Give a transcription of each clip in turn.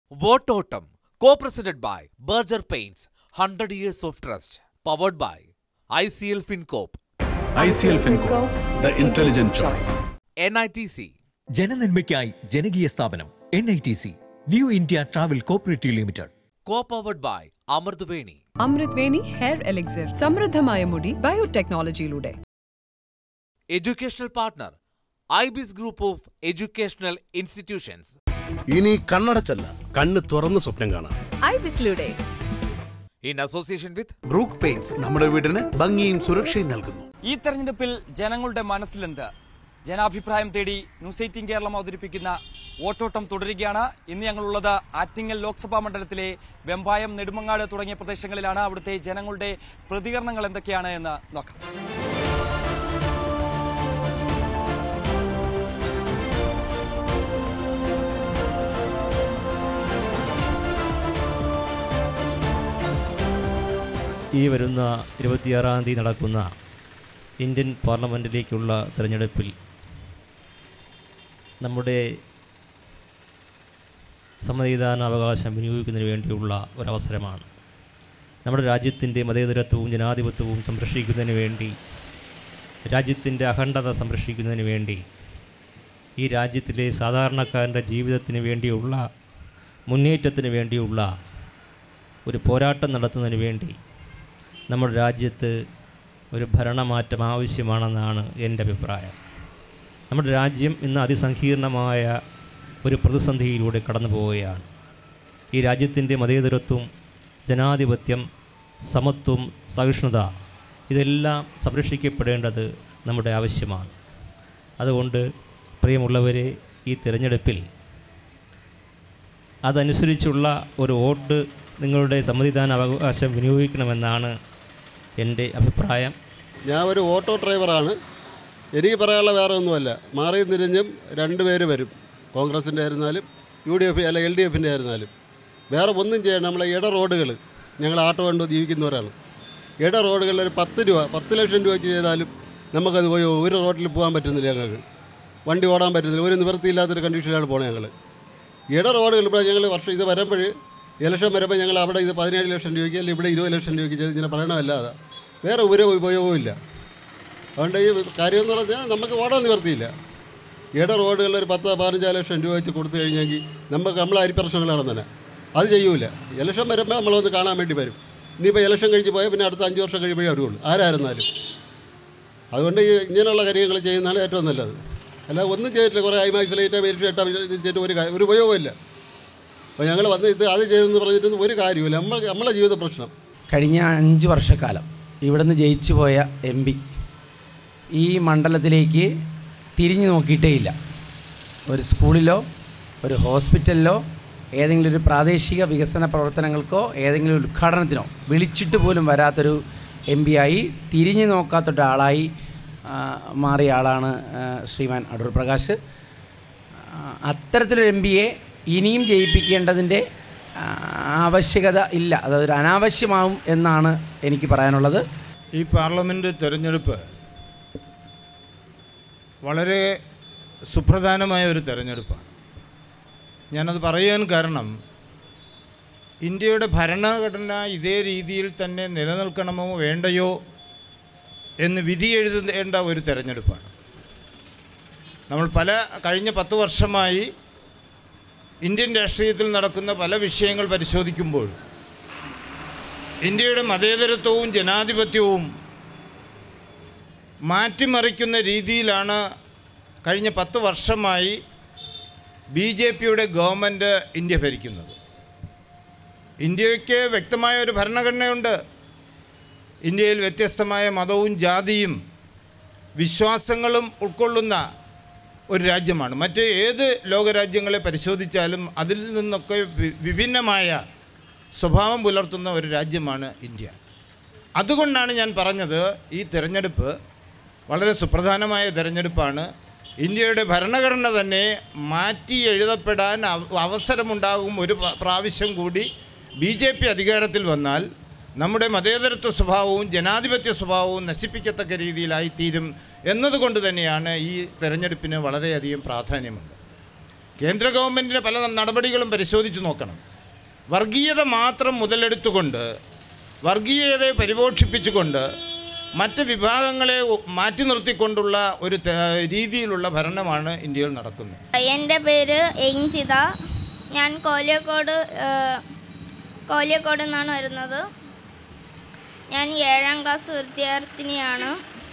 Vototam, co-presented by Berger Paints, 100 years of trust, powered by ICL FinCorp, ICL FinCo, the intelligent choice. NITC, ജനനന്മയ്ക്കായി ജനകീയ സ്ഥാപനം N I T C New India travel cooperative limited co-powered by Amardveni, Amrit Veni hair elixir സമൃദ്ധമായ മുടി ബയോടെക്നോളജിയിലൂടെ educational partner, IBIS Group of Educational Institutions, ഇനി കണ്ണടച്ചല്ല കണ്ണ് തുറന്ന് സ്വപ്നം കാണാം ഐബിസിലൂടെ in association with Brook paints നമ്മുടെ വീടിന് ഭംഗിയും സുരക്ഷയും നൽകുന്നു ഈ തെരഞ്ഞെടുപ്പിൽ ജനങ്ങളുടെ മനസ്സിലെന്ത് ജനാഭിപ്രായം തേടി ന്യൂസ് എയ്റ്റീൻ കേരളം അവതരിപ്പിക്കുന്ന വോട്ടോട്ടം തുടരുകയാണ് ഇന്ന് ഞങ്ങളുള്ളത് ആറ്റിങ്ങൽ ലോക്സഭാ മണ്ഡലത്തിലെ വെമ്പായം നെടുമങ്ങാട് തുടങ്ങിയ പ്രദേശങ്ങളിലാണ് അവിടുത്തെ ജനങ്ങളുടെ പ്രതികരണങ്ങൾ എന്തൊക്കെയാണ് എന്ന് നോക്കാം ഈ വരുന്ന ഇരുപത്തിയാറാം തീയതി നടക്കുന്ന ഇന്ത്യൻ പാർലമെൻറ്റിലേക്കുള്ള തിരഞ്ഞെടുപ്പിൽ നമ്മുടെ സമ്മതിദാനാവകാശം വിനിയോഗിക്കുന്നതിന് വേണ്ടിയുള്ള ഒരവസരമാണ് നമ്മുടെ രാജ്യത്തിൻ്റെ മതേതരത്വവും ജനാധിപത്യവും സംരക്ഷിക്കുന്നതിന് വേണ്ടി രാജ്യത്തിൻ്റെ അഖണ്ഡത സംരക്ഷിക്കുന്നതിന് വേണ്ടി ഈ രാജ്യത്തിലെ സാധാരണക്കാരൻ്റെ ജീവിതത്തിന് വേണ്ടിയുള്ള മുന്നേറ്റത്തിന് വേണ്ടിയുള്ള ഒരു പോരാട്ടം നടത്തുന്നതിന് വേണ്ടി നമ്മുടെ രാജ്യത്ത് ഒരു ഭരണമാറ്റം ആവശ്യമാണെന്നാണ് എൻ്റെ അഭിപ്രായം നമ്മുടെ രാജ്യം ഇന്ന് അതിസങ്കീർണമായ ഒരു പ്രതിസന്ധിയിലൂടെ കടന്നു പോവുകയാണ് ഈ രാജ്യത്തിൻ്റെ മതേതരത്വം ജനാധിപത്യം സമത്വം സഹിഷ്ണുത ഇതെല്ലാം സംരക്ഷിക്കപ്പെടേണ്ടത് നമ്മുടെ ആവശ്യമാണ് അതുകൊണ്ട് പ്രിയമുള്ളവരെ ഈ തിരഞ്ഞെടുപ്പിൽ അതനുസരിച്ചുള്ള ഒരു വോട്ട് നിങ്ങളുടെ സമ്മതിദാന അവകാശം വിനിയോഗിക്കണമെന്നാണ് എൻ്റെ അഭിപ്രായം ഞാൻ ഒരു ഓട്ടോ ഡ്രൈവറാണ് എനിക്ക് പറയാനുള്ള വേറെ ഒന്നുമല്ല മാറിയും തിരിഞ്ഞും രണ്ട് പേര് വരും കോൺഗ്രസിൻ്റെ ആയിരുന്നാലും യു ഡി എഫ് അല്ല എൽ ഡി എഫിൻ്റെ ആയിരുന്നാലും വേറെ ഒന്നും ചെയ്യണം നമ്മളെ ഇട റോഡുകൾ ഞങ്ങൾ ആട്ടോ കണ്ടു ജീവിക്കുന്നവരാണ് ഇട റോഡുകളിൽ ഒരു പത്ത് രൂപ പത്ത് ലക്ഷം രൂപ വെച്ച് ചെയ്താലും നമുക്കത് പോയി ഒരു റോഡിൽ പോകാൻ പറ്റുന്നില്ല ഞങ്ങൾക്ക് വണ്ടി ഓടാൻ പറ്റുന്നില്ല ഒരു നിവൃത്തിയില്ലാത്തൊരു കണ്ടീഷനിലാണ് പോണത് ഞങ്ങൾ ഇട റോഡുകൾ ഇവിടെ ഞങ്ങൾ വർഷം ഇത് വരുമ്പോൾ ഇലക്ഷൻ വരുമ്പോൾ ഞങ്ങൾ അവിടെ ഇത് പതിനേഴ് ലക്ഷം രൂപയ്ക്ക് അല്ലെങ്കിൽ ഇവിടെ ഇരുപത് ലക്ഷം രൂപയ്ക്ക് ചെയ്ത് ഇങ്ങനെ പറയണമല്ലാതെ വേറെ ഒരു ഉപയോഗവുമില്ല അതുകൊണ്ട് ഈ കാര്യം എന്ന് പറഞ്ഞാൽ നമുക്ക് ഓടാൻ നിവർത്തിയില്ല ഇട റോഡുകളിൽ ഒരു പത്ത് പതിനഞ്ച് ലക്ഷം രൂപ വെച്ച് കൊടുത്തു കഴിഞ്ഞെങ്കിൽ നമുക്ക് നമ്മളെ അരിപ്രശ്നങ്ങളാണ് തന്നെ അത് ചെയ്യൂല ഇലക്ഷൻ വരുമ്പോൾ നമ്മളൊന്ന് കാണാൻ വേണ്ടി വരും ഇനിയിപ്പോൾ ഇലക്ഷൻ കഴിച്ച് പോയാൽ പിന്നെ അടുത്ത അഞ്ച് വർഷം കഴിയുമ്പോഴേ വരുള്ളൂ ആരായിരുന്നാലും അതുകൊണ്ട് ഈ ഇങ്ങനെയുള്ള കാര്യങ്ങൾ ചെയ്യുന്നതാണ് ഏറ്റവും നല്ലത് അല്ല ഒന്നും ചെയ്തിട്ടില്ല കുറേ ഐമാക്സിലേറ്റ് വെരിഫൈ ചെയ്തിട്ട് ഒരു കാര്യം ഒരു ഉപയോഗമില്ല അപ്പോൾ ഞങ്ങൾ വന്ന് ഇത് അത് ചെയ്തെന്ന് പറഞ്ഞിട്ട് ഒരു കാര്യമില്ല നമ്മൾ നമ്മളെ ജീവിത പ്രശ്നം കഴിഞ്ഞ അഞ്ച് വർഷക്കാലം ഇവിടുന്ന് ജയിച്ചു പോയ എം പി ഈ മണ്ഡലത്തിലേക്ക് തിരിഞ്ഞു നോക്കിയിട്ടേ ഇല്ല ഒരു സ്കൂളിലോ ഒരു ഹോസ്പിറ്റലിലോ ഏതെങ്കിലും ഒരു പ്രാദേശിക വികസന പ്രവർത്തനങ്ങൾക്കോ ഏതെങ്കിലും ഒരു ഉദ്ഘാടനത്തിനോ വിളിച്ചിട്ട് പോലും വരാത്തൊരു എം പി ആയി തിരിഞ്ഞു നോക്കാത്തൊരാളായി ആ, മാറിയ ആളാണ് ആ, ശ്രീമാൻ അടൂർ പ്രകാശ് ആ, അത്തരത്തിലൊരു എം പിയെ ഇനിയും ജയിപ്പിക്കേണ്ടതിൻ്റെ ആ, ആവശ്യകത ഇല്ല അതൊരു അനാവശ്യമാവും എന്നാണ് എനിക്ക് പറയാനുള്ളത് ഈ പാർലമെൻറ്റ് തെരഞ്ഞെടുപ്പ് വളരെ സുപ്രധാനമായ ഒരു തെരഞ്ഞെടുപ്പാണ് ഞാനത് പറയാൻ കാരണം ഇന്ത്യയുടെ ഭരണഘടന ഇതേ രീതിയിൽ തന്നെ നിലനിൽക്കണമോ വേണ്ടയോ എന്ന് വിധി എഴുതേണ്ട ഒരു തെരഞ്ഞെടുപ്പാണ് നമ്മൾ പല കഴിഞ്ഞ പത്ത് വർഷമായി ഇന്ത്യൻ രാഷ്ട്രീയത്തിൽ നടക്കുന്ന പല വിഷയങ്ങൾ പരിശോധിക്കുമ്പോൾ ഇന്ത്യയുടെ മതേതരത്വവും ജനാധിപത്യവും മാറ്റിമറിക്കുന്ന രീതിയിലാണ് കഴിഞ്ഞ പത്ത് വർഷമായി ബി ജെ പിയുടെ ഗവൺമെൻറ് ഇന്ത്യ ഭരിക്കുന്നത് ഇന്ത്യയ്ക്ക് വ്യക്തമായ ഒരു ഭരണഘടനയുണ്ട് ഇന്ത്യയിൽ വ്യത്യസ്തമായ മതവും ജാതിയും വിശ്വാസങ്ങളും ഉൾക്കൊള്ളുന്ന ഒരു രാജ്യമാണ് മറ്റ് ഏത് ലോകരാജ്യങ്ങളെ പരിശോധിച്ചാലും അതിൽ നിന്നൊക്കെ വി- വിഭിന്നമായ സ്വഭാവം പുലർത്തുന്ന ഒരു രാജ്യമാണ് ഇന്ത്യ അതുകൊണ്ടാണ് ഞാൻ പറഞ്ഞത് ഈ തിരഞ്ഞെടുപ്പ് വളരെ സുപ്രധാനമായ തിരഞ്ഞെടുപ്പാണ് ഇന്ത്യയുടെ ഭരണഘടന തന്നെ മാറ്റി എഴുതപ്പെടാൻ അവ- അവസരമുണ്ടാകും ഒരു പ്ര- പ്രാവശ്യം കൂടി ബി ജെ പി അധികാരത്തിൽ വന്നാൽ നമ്മുടെ മതേതരത്വ സ്വഭാവവും ജനാധിപത്യ സ്വഭാവവും നശിപ്പിക്കത്തക്ക രീതിയിലായിത്തീരും എന്നതുകൊണ്ട് തന്നെയാണ് ഈ തെരഞ്ഞെടുപ്പിന് വളരെയധികം പ്രാധാന്യമുണ്ട് കേന്ദ്ര ഗവൺമെൻറ്റിൻ്റെ പല നടപടികളും പരിശോധിച്ച് നോക്കണം വർഗീയത മാത്രം മുതലെടുത്തുകൊണ്ട് വർഗീയതയെ പരിപോഷിപ്പിച്ചുകൊണ്ട് മറ്റ് വിഭാഗങ്ങളെ ഒ- മാറ്റി നിർത്തിക്കൊണ്ടുള്ള ഒരു ത- രീതിയിലുള്ള ഭരണമാണ് ഇന്ത്യയിൽ നടക്കുന്നത് എൻ്റെ പേര് എയിഞ്ചിത ഞാൻ കോലിയക്കോട് ഏഹ്, കോലിയക്കോട് നിന്നാണ് വരുന്നത് ഞാൻ ഏഴാം ക്ലാസ് വിദ്യാർത്ഥിനിയാണ്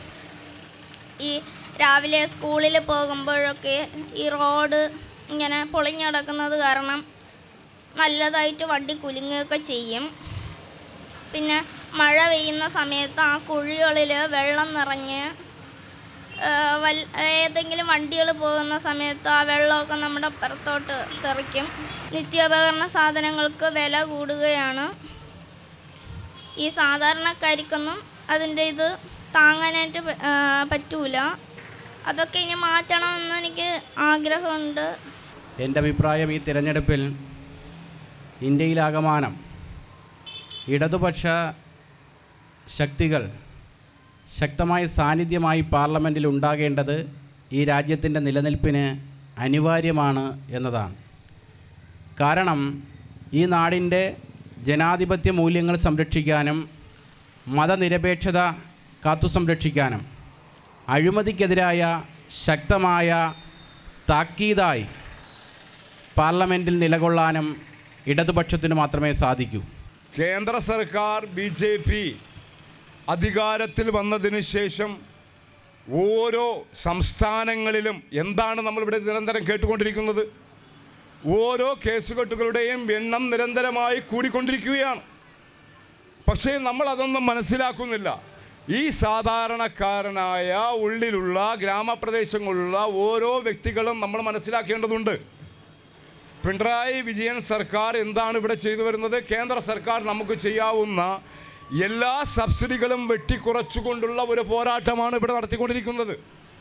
ഈ രാവിലെ സ്കൂളിൽ പോകുമ്പോഴൊക്കെ ഈ റോഡ് ഇങ്ങനെ പൊളിഞ്ഞടക്കുന്നത് കാരണം നല്ലതായിട്ട് വണ്ടി കുലുങ്ങുകയൊക്കെ ചെയ്യും പിന്നെ മഴ പെയ്യുന്ന സമയത്ത് ആ കുഴികളിൽ വെള്ളം നിറഞ്ഞ് ഏഹ് വൽ- ഏതെങ്കിലും വണ്ടികൾ പോകുന്ന സമയത്ത് ആ വെള്ളമൊക്കെ നമ്മുടെ പുറത്തോട്ട് തെറിക്കും നിത്യോപകരണ സാധനങ്ങൾക്ക് വില കൂടുകയാണ് ഈ സാധാരണക്കാർക്കൊന്നും അതിൻ്റെ ഇത് താങ്ങാനായിട്ട് പ- ഏഹ് പറ്റൂല അതൊക്കെ ഇനി മാറ്റണമെന്ന് എനിക്ക് ആഗ്രഹമുണ്ട് എൻ്റെ അഭിപ്രായം ഈ തിരഞ്ഞെടുപ്പിൽ ഇന്ത്യയിലാകമാനം ഇടതുപക്ഷ ശക്തികൾ ശക്തമായ സാന്നിധ്യമായി പാർലമെൻറ്റിൽ ഉണ്ടാകേണ്ടത് ഈ രാജ്യത്തിൻ്റെ നിലനിൽപ്പിന് അനിവാര്യമാണ് എന്നതാണ് കാരണം ഈ നാടിൻ്റെ ജനാധിപത്യ മൂല്യങ്ങൾ സംരക്ഷിക്കാനും മതനിരപേക്ഷത കാത്തു സംരക്ഷിക്കാനും അഴിമതിക്കെതിരായ ശക്തമായ താക്കീതായി പാർലമെൻറ്റിൽ നിലകൊള്ളാനും ഇടതുപക്ഷത്തിന് മാത്രമേ സാധിക്കൂ കേന്ദ്ര സർക്കാർ ബി ജെ പി അധികാരത്തിൽ വന്നതിന് ശേഷം ഓരോ സംസ്ഥാനങ്ങളിലും എന്താണ് നമ്മളിവിടെ നിരന്തരം കേട്ടുകൊണ്ടിരിക്കുന്നത് ഓരോ കേസുകെട്ടുകളുടെയും എണ്ണം നിരന്തരമായി കൂടിക്കൊണ്ടിരിക്കുകയാണ് പക്ഷേ നമ്മൾ അതൊന്നും മനസ്സിലാക്കുന്നില്ല ഈ സാധാരണക്കാരനായ ഉള്ളിലുള്ള ഗ്രാമപ്രദേശങ്ങളിലുള്ള ഓരോ വ്യക്തികളും നമ്മൾ മനസ്സിലാക്കേണ്ടതുണ്ട് പിണറായി വിജയൻ സർക്കാർ എന്താണ് ഇവിടെ ചെയ്തു വരുന്നത് കേന്ദ്ര സർക്കാർ നമുക്ക് ചെയ്യാവുന്ന എല്ലാ സബ്സിഡികളും വെട്ടിക്കുറച്ചുകൊണ്ടുള്ള ഒരു പോരാട്ടമാണ് ഇവിടെ നടത്തിക്കൊണ്ടിരിക്കുന്നത്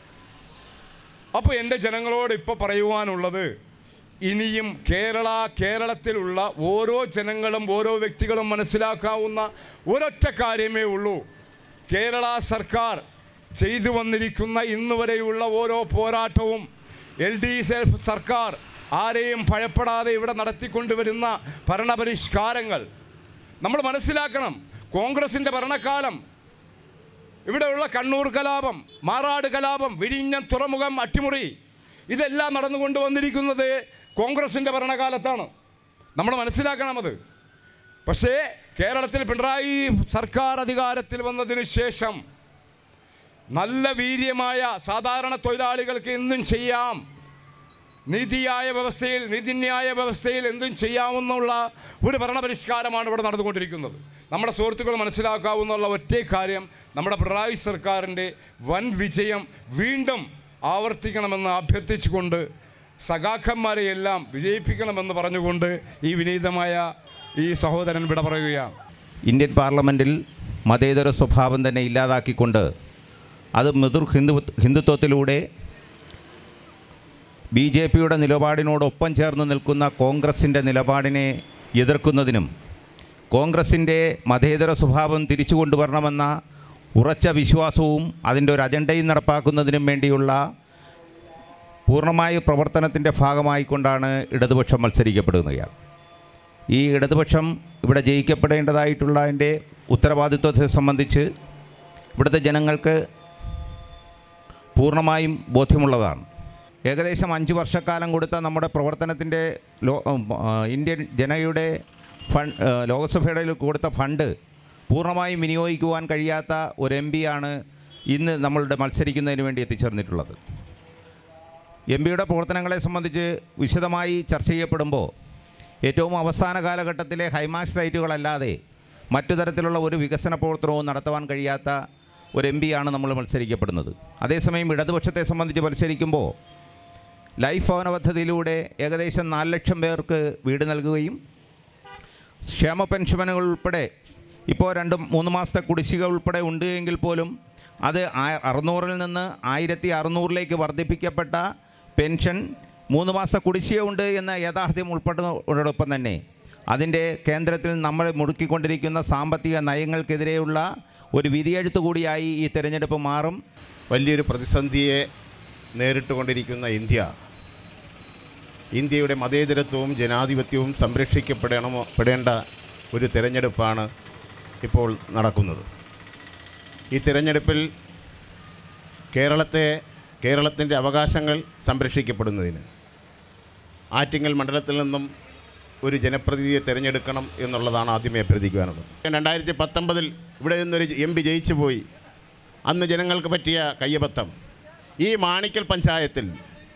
അപ്പോൾ എൻ്റെ ജനങ്ങളോട് ഇപ്പോൾ പറയുവാനുള്ളത് ഇനിയും കേരള കേരളത്തിലുള്ള ഓരോ ജനങ്ങളും ഓരോ വ്യക്തികളും മനസ്സിലാക്കാവുന്ന ഒരൊറ്റ കാര്യമേ ഉള്ളൂ കേരള സർക്കാർ ചെയ്തു വന്നിരിക്കുന്ന ഇന്ന് വരെയുള്ള ഓരോ പോരാട്ടവും എൽ ഡി എഫ് സർക്കാർ ആരെയും ഭയപ്പെടാതെ ഇവിടെ നടത്തിക്കൊണ്ടുവരുന്ന ഭരണപരിഷ്കാരങ്ങൾ നമ്മൾ മനസ്സിലാക്കണം കോൺഗ്രസിൻ്റെ ഭരണകാലം ഇവിടെയുള്ള കണ്ണൂർ കലാപം മാറാട് കലാപം വിഴിഞ്ഞം തുറമുഖം അട്ടിമുറി ഇതെല്ലാം നടന്നുകൊണ്ട് വന്നിരിക്കുന്നത് കോൺഗ്രസിൻ്റെ ഭരണകാലത്താണ് നമ്മൾ മനസ്സിലാക്കണം അത് പക്ഷേ കേരളത്തിൽ പിണറായി സർക്കാർ അധികാരത്തിൽ വന്നതിന് ശേഷം നല്ല വീര്യമായ സാധാരണ തൊഴിലാളികൾക്ക് എന്തും ചെയ്യാം നീതിയായ വ്യവസ്ഥയിൽ നീതിന്യായ വ്യവസ്ഥയിൽ എന്തും ചെയ്യാവുന്നുള്ള ഒരു ഭരണപരിഷ്കാരമാണ് ഇവിടെ നടന്നുകൊണ്ടിരിക്കുന്നത് നമ്മുടെ സുഹൃത്തുക്കൾ മനസ്സിലാക്കാവുന്നുള്ള ഒറ്റ കാര്യം നമ്മുടെ പിണറായി സർക്കാരിൻ്റെ വൻ വിജയം വീണ്ടും ആവർത്തിക്കണമെന്ന് അഭ്യർത്ഥിച്ചുകൊണ്ട് സഖാക്കന്മാരെയെല്ലാം വിജയിപ്പിക്കണമെന്ന് പറഞ്ഞുകൊണ്ട് ഈ വിനീതമായ ഈ സഹോദരൻ വിട പറയുകയാണ് ഇന്ത്യൻ പാർലമെൻറ്റിൽ മതേതര സ്വഭാവം തന്നെ ഇല്ലാതാക്കിക്കൊണ്ട് അത് മൃദുർ ഹിന്ദു ഹിന്ദുത്വത്തിലൂടെ ബി ജെ പിയുടെ നിലപാടിനോടൊപ്പം ചേർന്ന് നിൽക്കുന്ന കോൺഗ്രസിൻ്റെ നിലപാടിനെ എതിർക്കുന്നതിനും കോൺഗ്രസിൻ്റെ മതേതര സ്വഭാവം തിരിച്ചു കൊണ്ടുവരണമെന്ന ഉറച്ച വിശ്വാസവും അതിൻ്റെ ഒരു അജണ്ടയും നടപ്പാക്കുന്നതിനും വേണ്ടിയുള്ള പൂർണ്ണമായ പ്രവർത്തനത്തിൻ്റെ ഭാഗമായിക്കൊണ്ടാണ് ഇടതുപക്ഷം മത്സരിക്കപ്പെടുന്നത് ഈ ഇടതുപക്ഷം ഇവിടെ ജയിക്കപ്പെടേണ്ടതായിട്ടുള്ളതിൻ്റെ ഉത്തരവാദിത്വത്തെ സംബന്ധിച്ച് ഇവിടുത്തെ ജനങ്ങൾക്ക് പൂർണ്ണമായും ബോധ്യമുള്ളതാണ് ഏകദേശം അഞ്ച് വർഷക്കാലം കൊടുത്ത നമ്മുടെ പ്രവർത്തനത്തിൻ്റെ ലോ ആ, ഇന്ത്യൻ ജനതയുടെ ഫണ്ട് ലോകസഭയുടെ കൊടുത്ത ഫണ്ട് പൂർണ്ണമായും വിനിയോഗിക്കുവാൻ കഴിയാത്ത ഒരു എം പിയാണ് ഇന്ന് നമ്മളുടെ മത്സരിക്കുന്നതിന് വേണ്ടി എത്തിച്ചേർന്നിട്ടുള്ളത് എം പിയുടെ പ്രവർത്തനങ്ങളെ സംബന്ധിച്ച് വിശദമായി ചർച്ച ചെയ്യപ്പെടുമ്പോൾ ഏറ്റവും അവസാന കാലഘട്ടത്തിലെ ഹൈമാക്സ് സൈറ്റുകളല്ലാതെ മറ്റു തരത്തിലുള്ള ഒരു വികസന പ്രവർത്തനവും നടത്തുവാൻ കഴിയാത്ത ഒരു എം പിയാണ് നമ്മൾ മത്സരിക്കപ്പെടുന്നത് അതേസമയം ഇടതുപക്ഷത്തെ സംബന്ധിച്ച് മത്സരിക്കുമ്പോൾ ലൈഫ് ഭവന പദ്ധതിയിലൂടെ ഏകദേശം നാല് ലക്ഷം പേർക്ക് വീട് നൽകുകയും ക്ഷേമ പെൻഷനുകൾ ഉൾപ്പെടെ ഇപ്പോൾ രണ്ട് മൂന്ന് മാസത്തെ കുടിശ്ശിക ഉൾപ്പെടെ ഉണ്ട് എങ്കിൽ പോലും അത് ആ- അറുന്നൂറിൽ നിന്ന് ആയിരത്തി അറുന്നൂറിലേക്ക് വർദ്ധിപ്പിക്കപ്പെട്ട പെൻഷൻ മൂന്ന് മാസത്തെ കുടിശ്ശിക ഉണ്ട് എന്ന യാഥാർത്ഥ്യം ഉൾപ്പെടുന്നതോടൊപ്പം തന്നെ അതിൻ്റെ കേന്ദ്രത്തിൽ നമ്മൾ മുടുക്കിക്കൊണ്ടിരിക്കുന്ന സാമ്പത്തിക നയങ്ങൾക്കെതിരെയുള്ള ഒരു വിധിയെഴുത്ത് കൂടിയായി ഈ തിരഞ്ഞെടുപ്പ് മാറും വലിയൊരു പ്രതിസന്ധിയെ നേരിട്ടുകൊണ്ടിരിക്കുന്ന ഇന്ത്യ ഇന്ത്യയുടെ മതേതരത്വവും ജനാധിപത്യവും സംരക്ഷിക്കപ്പെടണമോ പെടേണ്ട ഒരു തിരഞ്ഞെടുപ്പാണ് ഇപ്പോൾ നടക്കുന്നത് ഈ തിരഞ്ഞെടുപ്പിൽ കേരളത്തെ കേരളത്തിൻ്റെ അവകാശങ്ങൾ സംരക്ഷിക്കപ്പെടുന്നതിന് ആറ്റിങ്ങൽ മണ്ഡലത്തിൽ നിന്നും ഒരു ജനപ്രതിനിധിയെ തിരഞ്ഞെടുക്കണം എന്നുള്ളതാണ് ആദ്യമേ അഭ്യർത്ഥിക്കുവാനുള്ളത് രണ്ടായിരത്തി പത്തൊമ്പതിൽ ഇവിടെ നിന്നൊരു എം പി ജയിച്ചു പോയി അന്ന് ജനങ്ങൾക്ക് പറ്റിയ കയ്യബദ്ധം ഈ മാണിക്കൽ പഞ്ചായത്തിൽ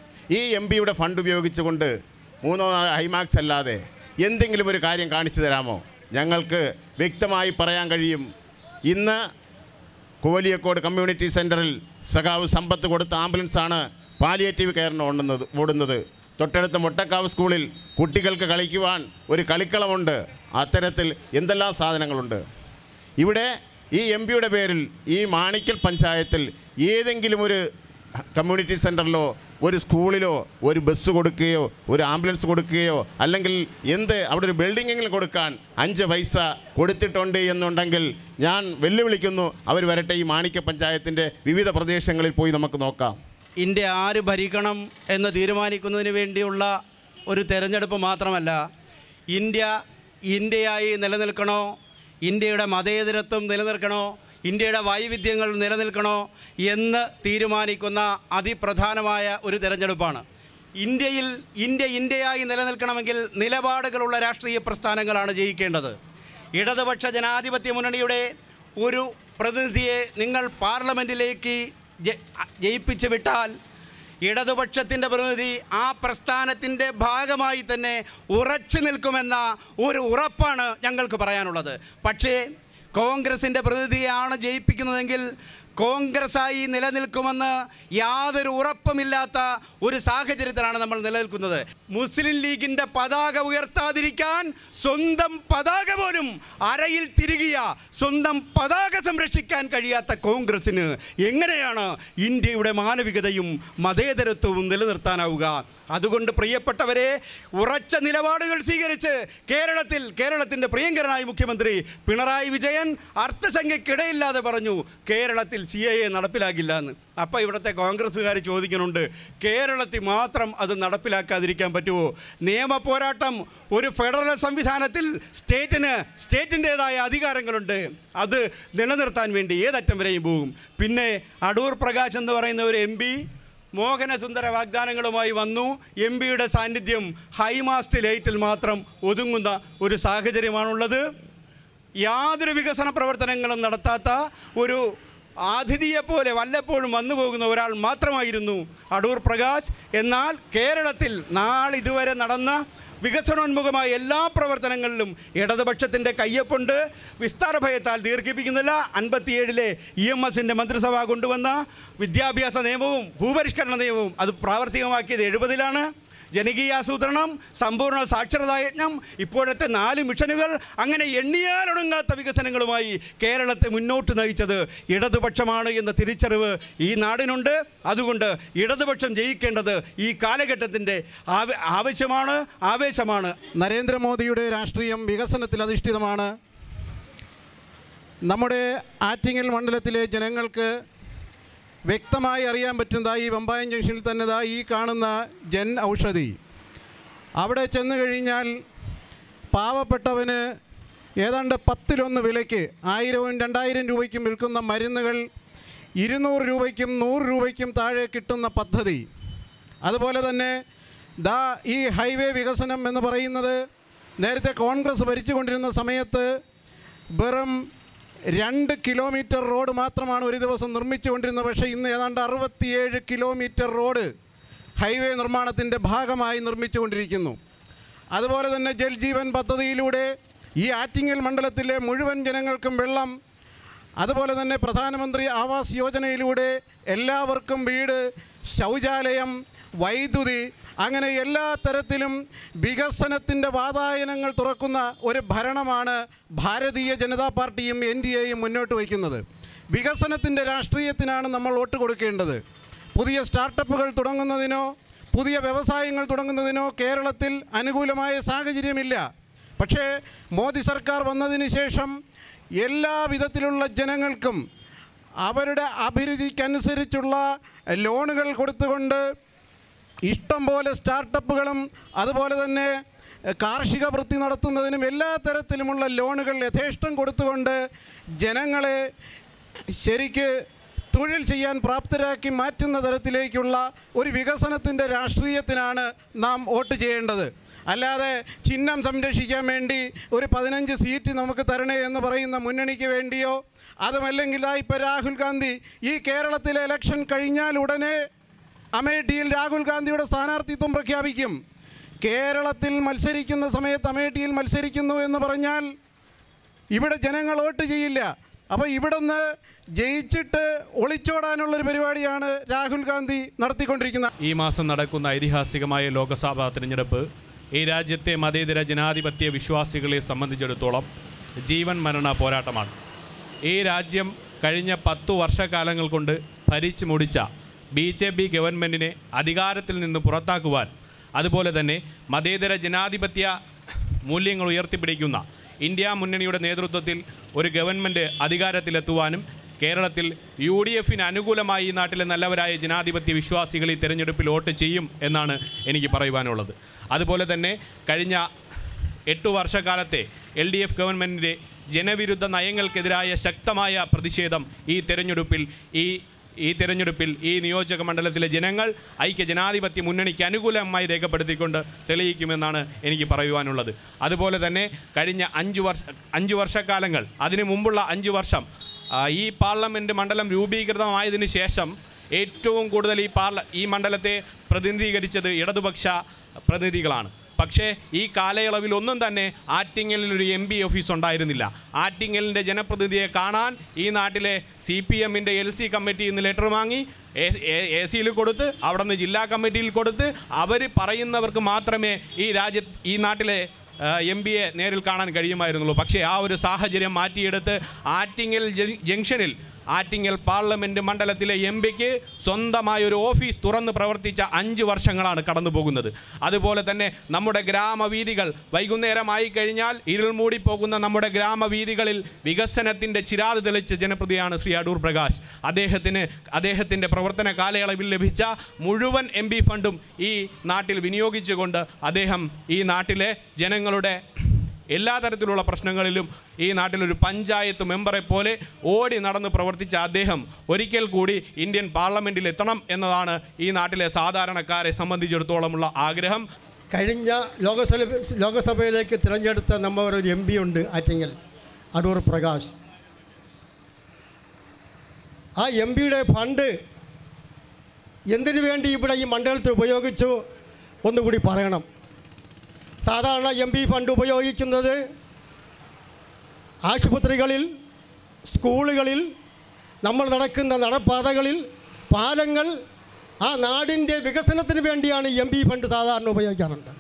ഈ എം പിയുടെ ഫണ്ട് ഉപയോഗിച്ചുകൊണ്ട് മൂന്നോ നാലോ ഹൈമാക്സ് അല്ലാതെ എന്തെങ്കിലും ഒരു കാര്യം കാണിച്ചു തരാമോ ഞങ്ങൾക്ക് വ്യക്തമായി പറയാൻ കഴിയും ഇന്ന് കോലിയക്കോട് കമ്മ്യൂണിറ്റി സെൻറ്ററിൽ സഖാവ് സമ്പത്ത് കൊടുത്ത ആംബുലൻസാണ് പാലിയേറ്റീവ് കെയറിന് ഓടുന്നത് ഓടുന്നത് തൊട്ടടുത്ത മുട്ടക്കാവ് സ്കൂളിൽ കുട്ടികൾക്ക് കളിക്കുവാൻ ഒരു കളിക്കളമുണ്ട് അത്തരത്തിൽ എന്തെല്ലാം സാധനങ്ങളുണ്ട് ഇവിടെ ഈ എം പിയുടെ പേരിൽ ഈ മാണിക്കൽ പഞ്ചായത്തിൽ ഏതെങ്കിലും ഒരു കമ്മ്യൂണിറ്റി സെൻറ്ററിലോ ഒരു സ്കൂളിലോ ഒരു ബസ് കൊടുക്കുകയോ ഒരു ആംബുലൻസ് കൊടുക്കുകയോ അല്ലെങ്കിൽ എന്ത് അവിടെ ഒരു ബിൽഡിങ്ങെങ്കിലും കൊടുക്കാൻ അഞ്ച് പൈസ കൊടുത്തിട്ടുണ്ട് എന്നുണ്ടെങ്കിൽ ഞാൻ വെല്ലുവിളിക്കുന്നു അവർ വരട്ടെ ഈ മാണിക്യ പഞ്ചായത്തിൻ്റെ വിവിധ പ്രദേശങ്ങളിൽ പോയി നമുക്ക് നോക്കാം ഇന്ത്യ ആര് ഭരിക്കണം എന്ന് തീരുമാനിക്കുന്നതിന് വേണ്ടിയുള്ള ഒരു തെരഞ്ഞെടുപ്പ് മാത്രമല്ല ഇന്ത്യ ഇന്ത്യയായി നിലനിൽക്കണോ ഇന്ത്യയുടെ മതേതരത്വം നിലനിൽക്കണോ ഇന്ത്യയുടെ വൈവിധ്യങ്ങൾ നിലനിൽക്കണോ എന്ന് തീരുമാനിക്കുന്ന അതിപ്രധാനമായ ഒരു തെരഞ്ഞെടുപ്പാണ് ഇന്ത്യയിൽ ഇന്ത്യ ഇന്ത്യയായി നിലനിൽക്കണമെങ്കിൽ നിലപാടുകളുള്ള രാഷ്ട്രീയ പ്രസ്ഥാനങ്ങളാണ് ജയിക്കേണ്ടത് ഇടതുപക്ഷ ജനാധിപത്യ മുന്നണിയുടെ ഒരു പ്രതിനിധിയെ നിങ്ങൾ പാർലമെൻറ്റിലേക്ക് ജ- ജയിപ്പിച്ചു വിട്ടാൽ ഇടതുപക്ഷത്തിൻ്റെ പ്രതിനിധി ആ പ്രസ്ഥാനത്തിൻ്റെ ഭാഗമായി തന്നെ ഉറച്ചു നിൽക്കുമെന്ന ഒരു ഉറപ്പാണ് ഞങ്ങൾക്ക് പറയാനുള്ളത് പക്ഷേ കോൺഗ്രസിൻ്റെ പ്രതിനിധിയാണ് ജയിപ്പിക്കുന്നതെങ്കിൽ കോൺഗ്രസ്സായി നിലനിൽക്കുമെന്ന് യാതൊരു ഉറപ്പുമില്ലാത്ത ഒരു സാഹചര്യത്തിലാണ് നമ്മൾ നിലനിൽക്കുന്നത് മുസ്ലിം ലീഗിൻ്റെ പതാക ഉയർത്താതിരിക്കാൻ സ്വന്തം പതാക പോലും അരയിൽ തിരികിയ സ്വന്തം പതാക സംരക്ഷിക്കാൻ കഴിയാത്ത കോൺഗ്രസ്സിന് എങ്ങനെയാണ് ഇന്ത്യയുടെ മാനവികതയും മതേതരത്വവും നിലനിർത്താനാവുക അതുകൊണ്ട് പ്രിയപ്പെട്ടവരെ ഉറച്ച നിലപാടുകൾ സ്വീകരിച്ച് കേരളത്തിൽ കേരളത്തിൻ്റെ പ്രിയങ്കരനായ മുഖ്യമന്ത്രി പിണറായി വിജയൻ അർത്ഥസംഖ്യക്കിടയില്ലാതെ പറഞ്ഞു കേരളത്തിൽ സി എ നടപ്പിലാക്കില്ല എന്ന് അപ്പോൾ ഇവിടുത്തെ കോൺഗ്രസ്സുകാർ ചോദിക്കുന്നുണ്ട് കേരളത്തിൽ മാത്രം അത് നടപ്പിലാക്കാതിരിക്കാൻ പറ്റുമോ നിയമ പോരാട്ടം ഒരു ഫെഡറൽ സംവിധാനത്തിൽ സ്റ്റേറ്റിന് സ്റ്റേറ്റിൻ്റേതായ അധികാരങ്ങളുണ്ട് അത് നിലനിർത്താൻ വേണ്ടി ഏതറ്റം വരെയും പോകും പിന്നെ അടൂർ പ്രകാശ് എന്ന് പറയുന്ന ഒരു എം പി മോഹനസുന്ദര വാഗ്ദാനങ്ങളുമായി വന്നു എം പിയുടെ സാന്നിധ്യം ഹൈമാസ്റ്റ് ലൈറ്റിൽ മാത്രം ഒതുങ്ങുന്ന ഒരു സാഹചര്യമാണുള്ളത് യാതൊരു വികസന പ്രവർത്തനങ്ങളും നടത്താത്ത ഒരു ആതിഥിയെപ്പോലെ വല്ലപ്പോഴും വന്നു പോകുന്ന ഒരാൾ മാത്രമായിരുന്നു അടൂർ പ്രകാശ് എന്നാൽ കേരളത്തിൽ നാളിതുവരെ നടന്ന വികസനോന്മുഖമായ എല്ലാ പ്രവർത്തനങ്ങളിലും ഇടതുപക്ഷത്തിൻ്റെ കയ്യൊപ്പുണ്ട് വിസ്താര ഭയത്താൽ ദീർഘിപ്പിക്കുന്നില്ല അൻപത്തിയേഴിലെ ഇ എം എസിൻ്റെ മന്ത്രിസഭ കൊണ്ടുവന്ന വിദ്യാഭ്യാസ നിയമവും ഭൂപരിഷ്കരണ നിയമവും അത് പ്രാവർത്തികമാക്കിയത് എഴുപതിലാണ് ജനകീയാസൂത്രണം സമ്പൂർണ്ണ സാക്ഷരതാ യജ്ഞം ഇപ്പോഴത്തെ നാല് മിഷനുകൾ അങ്ങനെ എണ്ണിയാലൊടുങ്ങാത്ത വികസനങ്ങളുമായി കേരളത്തെ മുന്നോട്ട് നയിച്ചത് ഇടതുപക്ഷമാണ് എന്ന തിരിച്ചറിവ് ഈ നാടിനുണ്ട് അതുകൊണ്ട് ഇടതുപക്ഷം ജയിക്കേണ്ടത് ഈ കാലഘട്ടത്തിൻ്റെ ആവ- ആവശ്യമാണ് ആവേശമാണ് നരേന്ദ്രമോദിയുടെ രാഷ്ട്രീയം വികസനത്തിൽ അധിഷ്ഠിതമാണ് നമ്മുടെ ആറ്റിങ്ങൽ മണ്ഡലത്തിലെ ജനങ്ങൾക്ക് വ്യക്തമായി അറിയാൻ പറ്റുന്ന ഈ വെമ്പായം ജംഗ്ഷനിൽ തന്നെ ദാ ഈ കാണുന്ന ജൻ ഔഷധി അവിടെ ചെന്ന് കഴിഞ്ഞാൽ പാവപ്പെട്ടവന് ഏതാണ്ട് പത്തിലൊന്ന് വിലയ്ക്ക് ആയിരവും രണ്ടായിരം രൂപയ്ക്കും വിൽക്കുന്ന മരുന്നുകൾ ഇരുന്നൂറ് രൂപയ്ക്കും നൂറ് രൂപയ്ക്കും താഴെ കിട്ടുന്ന പദ്ധതി അതുപോലെ തന്നെ ദാ ഈ ഹൈവേ വികസനം എന്ന് പറയുന്നത് നേരത്തെ കോൺഗ്രസ് ഭരിച്ചുകൊണ്ടിരുന്ന സമയത്ത് വെറും രണ്ട് കിലോമീറ്റർ റോഡ് മാത്രമാണ് ഒരു ദിവസം നിർമ്മിച്ചുകൊണ്ടിരുന്നത് പക്ഷേ ഇന്ന് ഏതാണ്ട് അറുപത്തിയേഴ് കിലോമീറ്റർ റോഡ് ഹൈവേ നിർമ്മാണത്തിൻ്റെ ഭാഗമായി നിർമ്മിച്ചുകൊണ്ടിരിക്കുന്നു അതുപോലെ തന്നെ ജൽജീവൻ പദ്ധതിയിലൂടെ ഈ ആറ്റിങ്ങൽ മണ്ഡലത്തിലെ മുഴുവൻ ജനങ്ങൾക്കും വെള്ളം അതുപോലെ തന്നെ പ്രധാനമന്ത്രി ആവാസ് യോജനയിലൂടെ എല്ലാവർക്കും വീട് ശൗചാലയം വൈദ്യുതി അങ്ങനെ എല്ലാ തരത്തിലും വികസനത്തിൻ്റെ വാതായനങ്ങൾ തുറക്കുന്ന ഒരു ഭരണമാണ് ഭാരതീയ ജനതാ പാർട്ടിയും എൻ ഡി എയും മുന്നോട്ട് വയ്ക്കുന്നത് വികസനത്തിൻ്റെ രാഷ്ട്രീയത്തിനാണ് നമ്മൾ വോട്ട് കൊടുക്കേണ്ടത് പുതിയ സ്റ്റാർട്ടപ്പുകൾ തുടങ്ങുന്നതിനോ പുതിയ വ്യവസായങ്ങൾ തുടങ്ങുന്നതിനോ കേരളത്തിൽ അനുകൂലമായ സാഹചര്യമില്ല പക്ഷേ മോദി സർക്കാർ വന്നതിന് ശേഷം എല്ലാ വിധത്തിലുള്ള ജനങ്ങൾക്കും അവരുടെ അഭിരുചിക്കനുസരിച്ചുള്ള ലോണുകൾ കൊടുത്തുകൊണ്ട് ഇഷ്ടം പോലെ സ്റ്റാർട്ടപ്പുകളും അതുപോലെ തന്നെ എഹ്, കാർഷിക വൃത്തി നടത്തുന്നതിനും എല്ലാ തരത്തിലുമുള്ള ലോണുകൾ യഥേഷ്ടം കൊടുത്തുകൊണ്ട് ജനങ്ങളെ ശരിക്ക് തൊഴിൽ ചെയ്യാൻ പ്രാപ്തരാക്കി മാറ്റുന്ന തരത്തിലേക്കുള്ള ഒരു വികസനത്തിൻ്റെ രാഷ്ട്രീയത്തിനാണ് നാം വോട്ട് ചെയ്യേണ്ടത് അല്ലാതെ ചിഹ്നം സംരക്ഷിക്കാൻ വേണ്ടി ഒരു പതിനഞ്ച് സീറ്റ് നമുക്ക് തരണേ എന്ന് പറയുന്ന മുന്നണിക്ക് വേണ്ടിയോ അതുമല്ലെങ്കിൽ ആ ഇപ്പോൾ രാഹുൽ ഗാന്ധി ഈ കേരളത്തിലെ ഇലക്ഷൻ കഴിഞ്ഞാൽ ഉടനെ അമേഠിയിൽ രാഹുൽ ഗാന്ധിയുടെ സ്ഥാനാർത്ഥിത്വം പ്രഖ്യാപിക്കും കേരളത്തിൽ മത്സരിക്കുന്ന സമയത്ത് അമേഠിയിൽ മത്സരിക്കുന്നു എന്ന് പറഞ്ഞാൽ ഇവിടെ ജനങ്ങൾ വോട്ട് ചെയ്യില്ല അപ്പോൾ ഇവിടുന്ന് ജയിച്ചിട്ട് ഒളിച്ചോടാനുള്ളൊരു പരിപാടിയാണ് രാഹുൽ ഗാന്ധി നടത്തിക്കൊണ്ടിരിക്കുന്നത് ഈ മാസം നടക്കുന്ന ഐതിഹാസികമായ ലോക്സഭാ തിരഞ്ഞെടുപ്പ് ഈ രാജ്യത്തെ മതേതര ജനാധിപത്യ വിശ്വാസികളെ സംബന്ധിച്ചിടത്തോളം ജീവൻ മരണ പോരാട്ടമാണ് ഈ രാജ്യം കഴിഞ്ഞ പത്തു വർഷക്കാലങ്ങൾ കൊണ്ട് ഭരിച്ചു മുടിച്ച ബി ജെ പി ഗവൺമെൻറ്റിനെ അധികാരത്തിൽ നിന്ന് പുറത്താക്കുവാൻ അതുപോലെ തന്നെ മതേതര ജനാധിപത്യ മൂല്യങ്ങൾ ഉയർത്തിപ്പിടിക്കുന്ന ഇന്ത്യ മുന്നണിയുടെ നേതൃത്വത്തിൽ ഒരു ഗവൺമെൻറ് അധികാരത്തിലെത്തുവാനും കേരളത്തിൽ യു ഡി എഫിന് അനുകൂലമായി ഈ നാട്ടിലെ നല്ലവരായ ജനാധിപത്യ വിശ്വാസികൾ ഈ തെരഞ്ഞെടുപ്പിൽ വോട്ട് ചെയ്യും എന്നാണ് എനിക്ക് പറയുവാനുള്ളത് അതുപോലെ തന്നെ കഴിഞ്ഞ എട്ടു വർഷക്കാലത്തെ എൽ ഡി എഫ് ഗവൺമെൻറ്റിൻ്റെ ജനവിരുദ്ധ നയങ്ങൾക്കെതിരായ ശക്തമായ പ്രതിഷേധം ഈ തെരഞ്ഞെടുപ്പിൽ ഈ ഈ തെരഞ്ഞെടുപ്പിൽ ഈ നിയോജക മണ്ഡലത്തിലെ ജനങ്ങൾ ഐക്യ ജനാധിപത്യ മുന്നണിക്ക് അനുകൂലമായി രേഖപ്പെടുത്തിക്കൊണ്ട് തെളിയിക്കുമെന്നാണ് എനിക്ക് പറയുവാനുള്ളത് അതുപോലെ തന്നെ കഴിഞ്ഞ അഞ്ച് വർഷ അഞ്ച് വർഷക്കാലങ്ങൾ അതിനു മുമ്പുള്ള അഞ്ച് വർഷം ആ, ഈ പാർലമെൻറ്റ് മണ്ഡലം രൂപീകൃതമായതിനു ശേഷം ഏറ്റവും കൂടുതൽ ഈ പാർല ഈ മണ്ഡലത്തെ പ്രതിനിധീകരിച്ചത് ഇടതുപക്ഷ പ്രതിനിധികളാണ് പക്ഷേ ഈ കാലയളവിൽ ഒന്നും തന്നെ ആറ്റിങ്ങലിൽ ഒരു എം പി ഓഫീസ് ഉണ്ടായിരുന്നില്ല ആറ്റിങ്ങലിൻ്റെ ജനപ്രതിനിധിയെ കാണാൻ ഈ നാട്ടിലെ സി പി എമ്മിൻ്റെ എൽ സി കമ്മിറ്റിയിൽ നിന്ന് ലെറ്റർ വാങ്ങി എ സിയിൽ കൊടുത്ത് അവിടെ നിന്ന് ജില്ലാ കമ്മിറ്റിയിൽ കൊടുത്ത് അവർ പറയുന്നവർക്ക് മാത്രമേ ഈ രാജ്യ ഈ നാട്ടിലെ എം പിയെ നേരിൽ കാണാൻ കഴിയുമായിരുന്നുള്ളൂ പക്ഷേ ആ ഒരു സാഹചര്യം മാറ്റിയെടുത്ത് ആറ്റിങ്ങൽ ജ- ജംഗ്ഷനിൽ ആറ്റിങ്ങൽ പാർലമെൻറ്റ് മണ്ഡലത്തിലെ എം പിക്ക് സ്വന്തമായ ഒരു ഓഫീസ് തുറന്ന് പ്രവർത്തിച്ച അഞ്ച് വർഷങ്ങളാണ് കടന്നു പോകുന്നത് അതുപോലെ തന്നെ നമ്മുടെ ഗ്രാമവീഥികൾ വൈകുന്നേരമായി കഴിഞ്ഞാൽ ഇരുൾ മൂടി പോകുന്ന നമ്മുടെ ഗ്രാമവീഥികളിൽ വികസനത്തിൻ്റെ ചിരാത് തെളിച്ച ജനപ്രതിയാണ് ശ്രീ അടൂർ പ്രകാശ് അദ്ദേഹത്തിന് അദ്ദേഹത്തിൻ്റെ പ്രവർത്തന കാലയളവിൽ ലഭിച്ച മുഴുവൻ എം പി ഫണ്ടും ഈ നാട്ടിൽ വിനിയോഗിച്ചുകൊണ്ട് അദ്ദേഹം ഈ നാട്ടിലെ ജനങ്ങളുടെ എല്ലാ തരത്തിലുള്ള പ്രശ്നങ്ങളിലും ഈ നാട്ടിലൊരു പഞ്ചായത്ത് മെമ്പറെ പോലെ ഓടി നടന്ന് പ്രവർത്തിച്ച അദ്ദേഹം ഒരിക്കൽ കൂടി ഇന്ത്യൻ പാർലമെൻറ്റിൽ എത്തണം എന്നതാണ് ഈ നാട്ടിലെ സാധാരണക്കാരെ സംബന്ധിച്ചിടത്തോളമുള്ള ആഗ്രഹം കഴിഞ്ഞ ലോകസഭ ലോകസഭയിലേക്ക് തിരഞ്ഞെടുത്ത നമ്മൾ ഒരു എം പി ഉണ്ട് ആറ്റിങ്ങൽ അടൂർ പ്രകാശ് ആ എം പിയുടെ ഫണ്ട് എന്തിനു വേണ്ടി ഇവിടെ ഈ മണ്ഡലത്തിൽ ഉപയോഗിച്ചു ഒന്നുകൂടി പറയണം സാധാരണ എം പി ഫണ്ട് ഉപയോഗിക്കുന്നത് ആശുപത്രികളിൽ സ്കൂളുകളിൽ നമ്മൾ നടക്കുന്ന നടപ്പാതകളിൽ പാലങ്ങൾ ആ നാടിൻ്റെ വികസനത്തിന് വേണ്ടിയാണ് എം പി ഫണ്ട് സാധാരണ ഉപയോഗിക്കാറുണ്ട്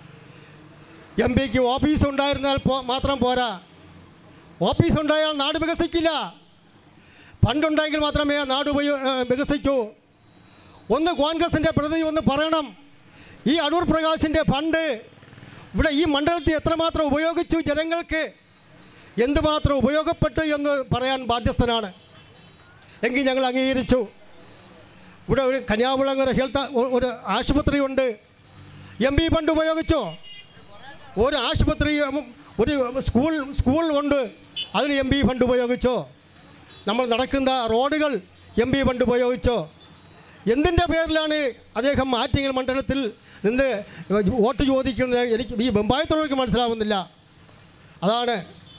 എം പിക്ക് ഓഫീസ് ഉണ്ടായിരുന്നാൽ പോ- മാത്രം പോരാ ഓഫീസ് ഉണ്ടായാൽ നാട് വികസിക്കില്ല ഫണ്ടുണ്ടെങ്കിൽ മാത്രമേ ആ നാട് ഉപയോ ഏ, വികസിക്കൂ ഒന്ന് കോൺഗ്രസിൻ്റെ പ്രതി ഒന്ന് പറയണം ഈ അടൂർ പ്രകാശിൻ്റെ ഫണ്ട് ഇവിടെ ഈ മണ്ഡലത്തിൽ എത്രമാത്രം ഉപയോഗിച്ചു ജനങ്ങൾക്ക് എന്തുമാത്രം ഉപയോഗപ്പെട്ടു എന്ന് പറയാൻ ബാധ്യസ്ഥനാണ് എങ്കിൽ ഞങ്ങൾ അംഗീകരിച്ചു ഇവിടെ ഒരു കന്യാകുളങ്ങര ഹെൽത്ത് ഒ- ഒരു ആശുപത്രിയുണ്ട് എം പി ഫണ്ട് ഉപയോഗിച്ചോ ഒരു ആശുപത്രി ഉം, ഒരു സ്കൂൾ സ്കൂൾ ഉണ്ട് അതിന് എം പി ഫണ്ട് ഉപയോഗിച്ചോ നമ്മൾ നടക്കുന്ന റോഡുകൾ എം പി ഫണ്ട് ഉപയോഗിച്ചോ എന്തിൻ്റെ പേരിലാണ് അദ്ദേഹം ആറ്റിങ്ങൽ മണ്ഡലത്തിൽ നിന്ന് വോട്ട് ചോദിക്കുന്നത് എനിക്ക് ഈ ബമ്പായത്തുള്ളവർക്ക് മനസ്സിലാവുന്നില്ല അതാണ്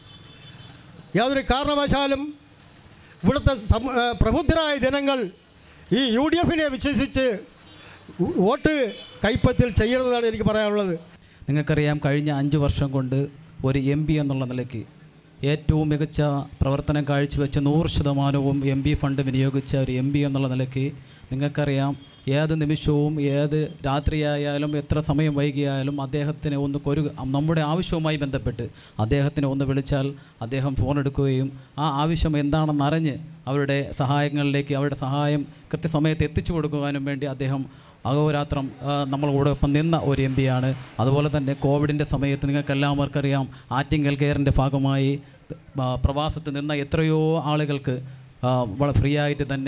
യാതൊരു കാരണവശാലും ഇവിടുത്തെ സം- ഏ, പ്രബുദ്ധരായ ജനങ്ങൾ ഈ യു ഡി എഫിനെ വിശ്വസിച്ച് വോട്ട് കൈപ്പത്തിൽ ചെയ്യരുതെന്നാണ് എനിക്ക് പറയാനുള്ളത് നിങ്ങൾക്കറിയാം കഴിഞ്ഞ അഞ്ച് വർഷം കൊണ്ട് ഒരു എം പി എന്നുള്ള നിലയ്ക്ക് ഏറ്റവും മികച്ച പ്രവർത്തനം കാഴ്ചവെച്ച നൂറ് ശതമാനവും എം പി ഫണ്ട് വിനിയോഗിച്ച ഒരു എം പി എന്നുള്ള നിലയ്ക്ക് നിങ്ങൾക്കറിയാം ഏത് നിമിഷവും ഏത് രാത്രിയായാലും എത്ര സമയം വൈകിയായാലും അദ്ദേഹത്തിന് ഒന്ന് ഒരു നമ്മുടെ ആവശ്യവുമായി ബന്ധപ്പെട്ട് അദ്ദേഹത്തിനെ ഒന്ന് വിളിച്ചാൽ അദ്ദേഹം ഫോൺ എടുക്കുകയും ആ ആവശ്യം എന്താണെന്ന് അറിഞ്ഞ് അവരുടെ സഹായങ്ങളിലേക്ക് അവരുടെ സഹായം കൃത്യസമയത്ത് എത്തിച്ചു കൊടുക്കുവാനും വേണ്ടി അദ്ദേഹം അഹോരാത്രം ആ, നമ്മളോടൊപ്പം നിന്ന ഒരു എം പിയാണ് അതുപോലെ തന്നെ കോവിഡിൻ്റെ സമയത്ത് നിങ്ങൾക്കെല്ലാവർക്കറിയാം ആറ്റിങ്ങൽ കെയറിൻ്റെ ഭാഗമായി ആ, പ്രവാസത്ത് നിന്ന എത്രയോ ആളുകൾക്ക് ആ, വളരെ ഫ്രീ ആയിട്ട് തന്നെ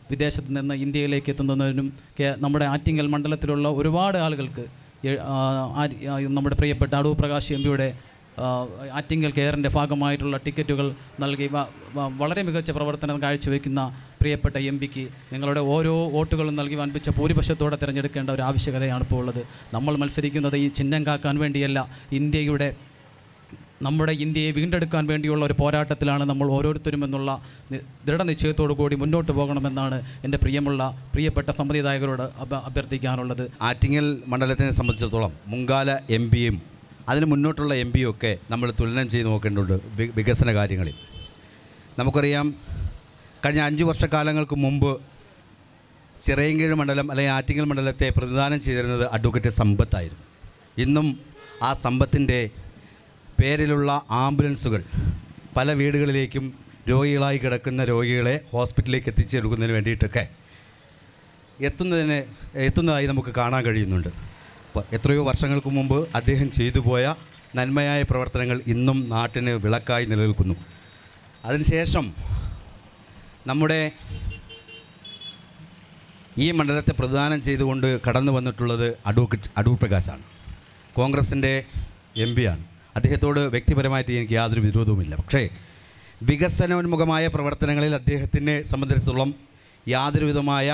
വിദേശത്ത് നിന്ന് ഇന്ത്യയിലേക്ക് എത്തുന്നതിനും കേ- നമ്മുടെ ആറ്റിങ്ങൽ മണ്ഡലത്തിലുള്ള ഒരുപാട് ആളുകൾക്ക് എ- ആ, ആ- ആ, നമ്മുടെ പ്രിയപ്പെട്ട അടൂർ പ്രകാശ് എം പിയുടെ ആറ്റിങ്ങൽ കെയറിൻ്റെ ഭാഗമായിട്ടുള്ള ടിക്കറ്റുകൾ നൽകി വ- വ- വളരെ മികച്ച പ്രവർത്തനം കാഴ്ചവെക്കുന്ന പ്രിയപ്പെട്ട എം പിക്ക് നിങ്ങളുടെ ഓരോ വോട്ടുകളും നൽകി വൻപിച്ച ഭൂരിപക്ഷത്തോടെ തിരഞ്ഞെടുക്കേണ്ട ഒരു ആവശ്യകതയാണ് ഇപ്പോൾ ഉള്ളത് നമ്മൾ മത്സരിക്കുന്നത് ഈ ചിഹ്നം കാക്കാൻ വേണ്ടിയല്ല ഇന്ത്യയുടെ നമ്മുടെ ഇന്ത്യയെ വീണ്ടെടുക്കാൻ വേണ്ടിയുള്ള ഒരു പോരാട്ടത്തിലാണ് നമ്മൾ ഓരോരുത്തരും എന്നുള്ള നി- ദൃഢനിശ്ചയത്തോടു കൂടി മുന്നോട്ട് പോകണമെന്നാണ് എൻ്റെ പ്രിയമുള്ള പ്രിയപ്പെട്ട സമ്മതിദായകരോട് അഭ അഭ്യർത്ഥിക്കാനുള്ളത് ആറ്റിങ്ങൽ മണ്ഡലത്തിനെ സംബന്ധിച്ചിടത്തോളം മുങ്കാല എം പിയും അതിന് മുന്നോട്ടുള്ള എം പിയും ഒക്കെ നമ്മൾ തുലനം ചെയ്ത് നോക്കേണ്ടതുണ്ട് വി- വികസന കാര്യങ്ങളിൽ നമുക്കറിയാം കഴിഞ്ഞ അഞ്ച് വർഷക്കാലങ്ങൾക്ക് മുമ്പ് ചിറയൻകീഴ് മണ്ഡലം അല്ലെങ്കിൽ ആറ്റിങ്ങൽ മണ്ഡലത്തെ പ്രതിദാനം ചെയ്തിരുന്നത് അഡ്വക്കേറ്റ് സമ്പത്തായിരുന്നു ഇന്നും ആ സമ്പത്തിൻ്റെ പേരിലുള്ള ആംബുലൻസുകൾ പല വീടുകളിലേക്കും രോഗികളായി കിടക്കുന്ന രോഗികളെ ഹോസ്പിറ്റലിലേക്ക് എത്തിച്ചെടുക്കുന്നതിന് വേണ്ടിയിട്ടൊക്കെ എത്തുന്നതിന് എത്തുന്നതായി നമുക്ക് കാണാൻ കഴിയുന്നുണ്ട് അപ്പോൾ എത്രയോ വർഷങ്ങൾക്ക് മുമ്പ് അദ്ദേഹം ചെയ്തു പോയ നന്മയായ പ്രവർത്തനങ്ങൾ ഇന്നും നാട്ടിന് വിളക്കായി നിലനിൽക്കുന്നു അതിനുശേഷം നമ്മുടെ ഈ മണ്ഡലത്തെ പ്രദാനം ചെയ്തുകൊണ്ട് കടന്നു വന്നിട്ടുള്ളത് അഡ്വക്കേറ്റ് അടൂർ പ്രകാശാണ് കോൺഗ്രസിൻ്റെ എം പിയാണ് അദ്ദേഹത്തോട് വ്യക്തിപരമായിട്ട് എനിക്ക് യാതൊരു വിരോധവുമില്ല പക്ഷേ വികസനോന്മുഖമായ പ്രവർത്തനങ്ങളിൽ അദ്ദേഹത്തിനെ സംബന്ധിച്ചിടത്തോളം യാതൊരുവിധമായ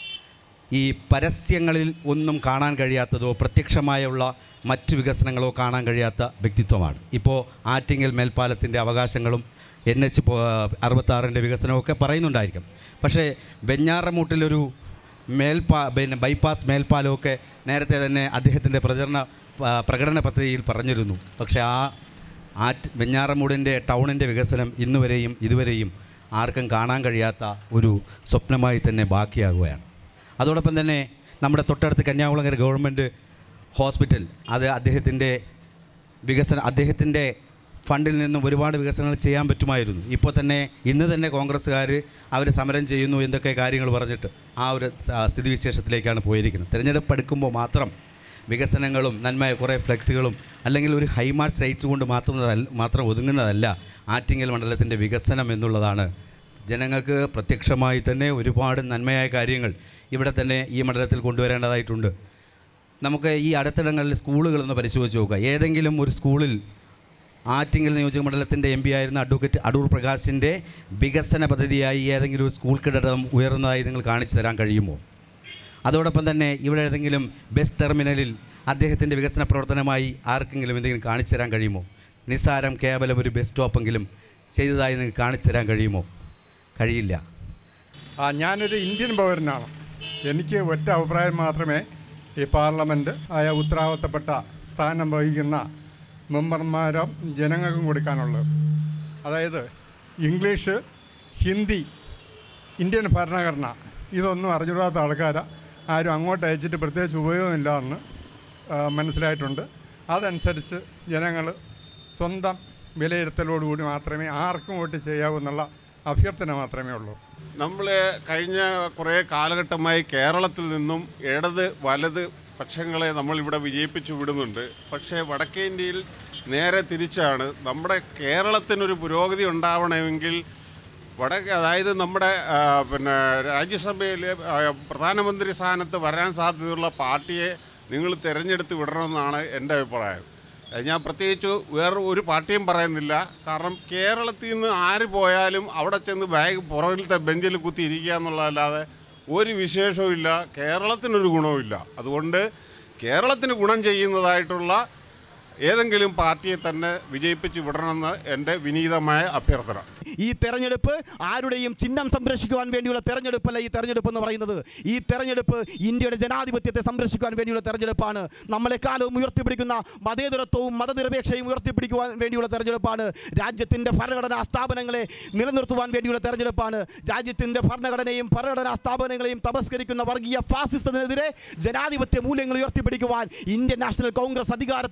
ഈ പരസ്യങ്ങളിൽ ഒന്നും കാണാൻ കഴിയാത്തതോ പ്രത്യക്ഷമായുള്ള മറ്റ് വികസനങ്ങളോ കാണാൻ കഴിയാത്ത വ്യക്തിത്വമാണ് ഇപ്പോൾ ആറ്റിങ്ങൽ മേൽപ്പാലത്തിൻ്റെ അവകാശങ്ങളും എൻ എച്ച് അറുപത്താറിൻ്റെ വികസനമൊക്കെ പറയുന്നുണ്ടായിരിക്കും പക്ഷേ വെഞ്ഞാറമൂട്ടിലൊരു മേൽപ്പാ പിന്നെ ബൈപ്പാസ് മേൽപ്പാലമൊക്കെ നേരത്തെ തന്നെ അദ്ദേഹത്തിൻ്റെ പ്രചരണ ആ, പ്രകടന പദ്ധതിയിൽ പറഞ്ഞിരുന്നു പക്ഷേ ആ ആറ്റ് വെഞ്ഞാറമൂടിൻ്റെ ടൗണിൻ്റെ വികസനം ഇന്നുവരെയും ഇതുവരെയും ആർക്കും കാണാൻ കഴിയാത്ത ഒരു സ്വപ്നമായി തന്നെ ബാക്കിയാകുകയാണ് അതോടൊപ്പം തന്നെ നമ്മുടെ തൊട്ടടുത്ത് കന്യാകുളങ്ങര ഗവൺമെൻറ് ഹോസ്പിറ്റൽ അത് അദ്ദേഹത്തിൻ്റെ വികസന അദ്ദേഹത്തിൻ്റെ ഫണ്ടിൽ നിന്നും ഒരുപാട് വികസനങ്ങൾ ചെയ്യാൻ പറ്റുമായിരുന്നു ഇപ്പോൾ തന്നെ ഇന്ന് തന്നെ കോൺഗ്രസ്സുകാർ അവർ സമരം ചെയ്യുന്നു എന്തൊക്കെ കാര്യങ്ങൾ പറഞ്ഞിട്ട് ആ ഒരു സ- സ്ഥിതിവിശേഷത്തിലേക്കാണ് പോയിരിക്കുന്നത് തിരഞ്ഞെടുപ്പ് എടുക്കുമ്പോൾ മാത്രം വികസനങ്ങളും നന്മ കുറേ ഫ്ലെക്സുകളും അല്ലെങ്കിൽ ഒരു ഹൈമാർട്ട് സൈറ്റ് കൊണ്ട് മാത്രം മാത്രം ഒതുങ്ങുന്നതല്ല ആറ്റിങ്ങൽ മണ്ഡലത്തിൻ്റെ വികസനം എന്നുള്ളതാണ് ജനങ്ങൾക്ക് പ്രത്യക്ഷമായി തന്നെ ഒരുപാട് നന്മയായ കാര്യങ്ങൾ ഇവിടെ തന്നെ ഈ മണ്ഡലത്തിൽ കൊണ്ടുവരേണ്ടതായിട്ടുണ്ട് നമുക്ക് ഈ അടുത്തിടങ്ങളിൽ സ്കൂളുകളൊന്ന് പരിശോധിച്ച് നോക്കുക ഏതെങ്കിലും ഒരു സ്കൂളിൽ ആറ്റിങ്ങൽ നിയോജക മണ്ഡലത്തിൻ്റെ എം പി ആയിരുന്ന അഡ്വക്കേറ്റ് അടൂർ പ്രകാശിൻ്റെ വികസന പദ്ധതിയായി ഏതെങ്കിലും ഒരു സ്കൂൾ കെട്ടിടം ഉയർന്നതായി നിങ്ങൾ കാണിച്ചു തരാൻ കഴിയുമോ അതോടൊപ്പം തന്നെ ഇവിടെ ഏതെങ്കിലും ബസ് ടെർമിനലിൽ അദ്ദേഹത്തിൻ്റെ വികസന പ്രവർത്തനമായി ആർക്കെങ്കിലും എന്തെങ്കിലും കാണിച്ചു തരാൻ കഴിയുമോ നിസ്സാരം കേവലം ഒരു ബസ് സ്റ്റോപ്പെങ്കിലും ചെയ്തതായി നിങ്ങൾക്ക് കാണിച്ചു തരാൻ കഴിയുമോ കഴിയില്ല ആ ഞാനൊരു ഇന്ത്യൻ പൗരനാണ് എനിക്ക് ഒറ്റ അഭിപ്രായം മാത്രമേ ഈ പാർലമെൻറ്റ് ആയ ഉത്തരവാദിത്തപ്പെട്ട സ്ഥാനം വഹിക്കുന്ന മെമ്പർമാരും ജനങ്ങൾക്കും കൊടുക്കാനുള്ളത് അതായത് ഇംഗ്ലീഷ് ഹിന്ദി ഇന്ത്യൻ ഭരണഘടന ഇതൊന്നും അറിഞ്ഞിടാത്ത ആൾക്കാരെ ആരും അങ്ങോട്ട് അയച്ചിട്ട് പ്രത്യേകിച്ച് ഉപയോഗമില്ല എന്ന് ആ, മനസ്സിലായിട്ടുണ്ട് അതനുസരിച്ച് ജനങ്ങൾ സ്വന്തം വിലയിരുത്തലോടുകൂടി മാത്രമേ ആർക്കും വോട്ട് ചെയ്യാവൂ എന്നുള്ള അഭ്യർത്ഥന മാത്രമേ ഉള്ളൂ നമ്മൾ കഴിഞ്ഞ കുറേ കാലഘട്ടമായി കേരളത്തിൽ നിന്നും ഇടത് വലത് പക്ഷങ്ങളെ നമ്മളിവിടെ വിജയിപ്പിച്ചു വിടുന്നുണ്ട് പക്ഷേ വടക്കേ ഇന്ത്യയിൽ നേരെ തിരിച്ചാണ് നമ്മുടെ കേരളത്തിനൊരു പുരോഗതി ഉണ്ടാവണമെങ്കിൽ വടക്ക് അതായത് നമ്മുടെ ആ, പിന്നെ രാജ്യസഭയിൽ ആ, പ്രധാനമന്ത്രി സ്ഥാനത്ത് വരാൻ സാധ്യതയുള്ള പാർട്ടിയെ നിങ്ങൾ തിരഞ്ഞെടുത്ത് വിടണമെന്നാണ് എൻ്റെ അഭിപ്രായം അത് ഞാൻ പ്രത്യേകിച്ച് വേറെ ഒരു പാർട്ടിയും പറയുന്നില്ല കാരണം കേരളത്തിൽ നിന്ന് ആര് പോയാലും അവിടെ ചെന്ന് ബാഗ് പുറകിലത്തെ ബെഞ്ചിൽ കുത്തി ഇരിക്കുക എന്നുള്ളതല്ലാതെ ഒരു വിശേഷവും ഇല്ല കേരളത്തിനൊരു ഗുണവുമില്ല അതുകൊണ്ട് കേരളത്തിന് ഗുണം ചെയ്യുന്നതായിട്ടുള്ള ഏതെങ്കിലും പാർട്ടിയെ തന്നെ വിജയിപ്പിച്ച് വിടണമെന്ന് എൻ്റെ വിനീതമായ അഭ്യർത്ഥന ഈ തെരഞ്ഞെടുപ്പ് ആരുടെയും ചിഹ്നം സംരക്ഷിക്കുവാൻ വേണ്ടിയുള്ള തെരഞ്ഞെടുപ്പല്ല ഈ തെരഞ്ഞെടുപ്പ് എന്ന് പറയുന്നത് ഈ തെരഞ്ഞെടുപ്പ് ഇന്ത്യയുടെ ജനാധിപത്യത്തെ സംരക്ഷിക്കുവാൻ വേണ്ടിയുള്ള തെരഞ്ഞെടുപ്പാണ് നമ്മളെ കാലവും ഉയർത്തിപ്പിടിക്കുന്ന മതേതരത്വവും മതനിരപേക്ഷയും ഉയർത്തിപ്പിടിക്കുവാൻ വേണ്ടിയുള്ള തെരഞ്ഞെടുപ്പാണ് രാജ്യത്തിൻ്റെ ഭരണഘടനാ സ്ഥാപനങ്ങളെ നിലനിർത്തുവാൻ വേണ്ടിയുള്ള തെരഞ്ഞെടുപ്പാണ് രാജ്യത്തിൻ്റെ ഭരണഘടനയും ഭരണഘടനാ സ്ഥാപനങ്ങളെയും തമസ്കരിക്കുന്ന വർഗീയ ഫാസിസത്തിനെതിരെ ജനാധിപത്യ മൂല്യങ്ങൾ ഉയർത്തിപ്പിടിക്കുവാൻ ഇന്ത്യൻ നാഷണൽ കോൺഗ്രസ് അധികാരത്തിൽ വരേണ്ടത്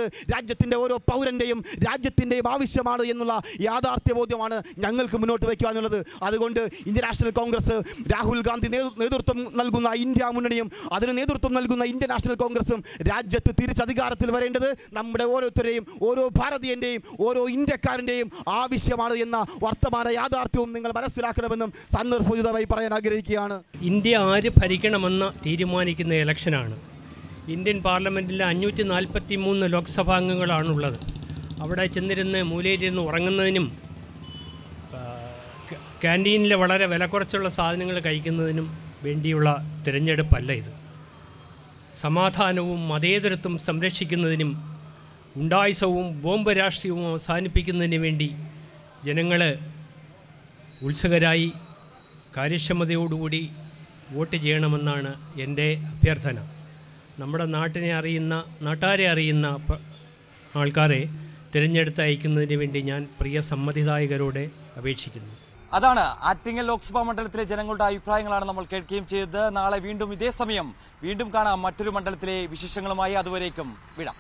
രാജ്യത്തിൻ്റെ ഓരോ പൗരൻ്റെയും രാജ്യത്തിൻ്റെയും ആവശ്യമാണ് എന്നുള്ള യാഥാർത്ഥ്യ ബോധ്യമാണ് ഞങ്ങൾക്ക് മുന്നോട്ട് വയ്ക്കാനുള്ളത് അതുകൊണ്ട് Indian National Congress Rahul Gandhi നേതൃ- നേതൃത്വം നൽകുന്ന ഇന്ത്യ മുന്നണിയും അതിന് നേതൃത്വം നൽകുന്ന ഇന്ത്യൻ നാഷണൽ കോൺഗ്രസും രാജ്യത്ത് തിരിച്ചധികാരത്തിൽ വരേണ്ടത് നമ്മുടെ ഓരോരുത്തരെയും ഓരോ ഭാരതീയൻ്റെയും ഓരോ ഇന്ത്യക്കാരൻ്റെയും ആവശ്യമാണ് എന്ന വർത്തമാന യാഥാർത്ഥ്യവും നിങ്ങൾ മനസ്സിലാക്കണമെന്നും സന്ദർഭോചിതമായി പറയാൻ ആഗ്രഹിക്കുകയാണ് ഇന്ത്യ ആര് ഭരിക്കണമെന്ന് തീരുമാനിക്കുന്ന ഇലക്ഷനാണ് ഇന്ത്യൻ പാർലമെൻറ്റിൽ അഞ്ഞൂറ്റി നാൽപ്പത്തി മൂന്ന് ലോക്സഭാ അംഗങ്ങളാണുള്ളത് അവിടെ ചെന്നിരുന്ന് മൂലയിലിരുന്ന് ഉറങ്ങുന്നതിനും ആ, ക- ക്യാൻറ്റീനിൽ വളരെ വില കുറച്ചുള്ള സാധനങ്ങൾ കഴിക്കുന്നതിനും വേണ്ടിയുള്ള തിരഞ്ഞെടുപ്പല്ല ഇത് സമാധാനവും മതേതരത്വം സംരക്ഷിക്കുന്നതിനും ഉണ്ടായുസവും ബോംബ് രാഷ്ട്രീയവും അവസാനിപ്പിക്കുന്നതിന് വേണ്ടി ജനങ്ങൾ ഉത്സുകരായി കാര്യക്ഷമതയോടുകൂടി വോട്ട് ചെയ്യണമെന്നാണ് എൻ്റെ അഭ്യർത്ഥന നമ്മുടെ നാട്ടിനെ അറിയുന്ന നാട്ടാരെ അറിയുന്ന പ- ആൾക്കാരെ തിരഞ്ഞെടുത്ത് അയക്കുന്നതിന് വേണ്ടി ഞാൻ പ്രിയ സമ്മതിദായകരോടെ അപേക്ഷിക്കുന്നു അതാണ് ആറ്റിങ്ങൽ ലോക്സഭാ മണ്ഡലത്തിലെ ജനങ്ങളുടെ അഭിപ്രായങ്ങളാണ് നമ്മൾ കേൾക്കുകയും ചെയ്തത് നാളെ വീണ്ടും ഇതേ സമയം വീണ്ടും കാണാം മറ്റൊരു മണ്ഡലത്തിലെ വിശേഷങ്ങളുമായി അതുവരേക്കും വിടാം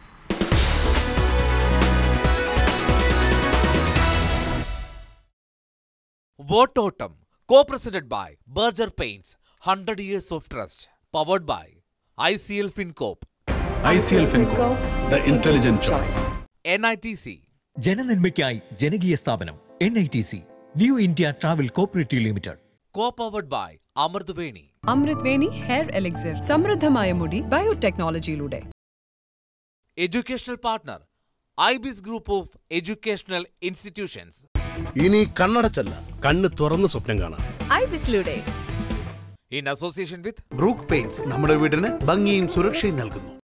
വോട്ടോട്ടം co presented by Berger paints hundred years of trust powered by I C L FinCorp ICL FinCorp, the intelligent choice. N I T C ജനനന്മയ്ക്കായി ജനകീയ സ്ഥാപനം N I T C New India travel cooperative limited co powered by Amruthaveni Amruth Veni hair elixir സമൃദ്ധമായ മുടി ബയോടെക്നോളജിയിലൂടെ educational partner I Biz group of educational institutions ഇനി കണ്ണടച്ചല്ല കണ്ണ് തുറന്ന് സ്വപ്നം കാണാം ഐ ബിസിലൂടെ in association with Brook paints നമ്മുടെ വീടിന് ഭംഗിയും സുരക്ഷയും നൽകുന്നു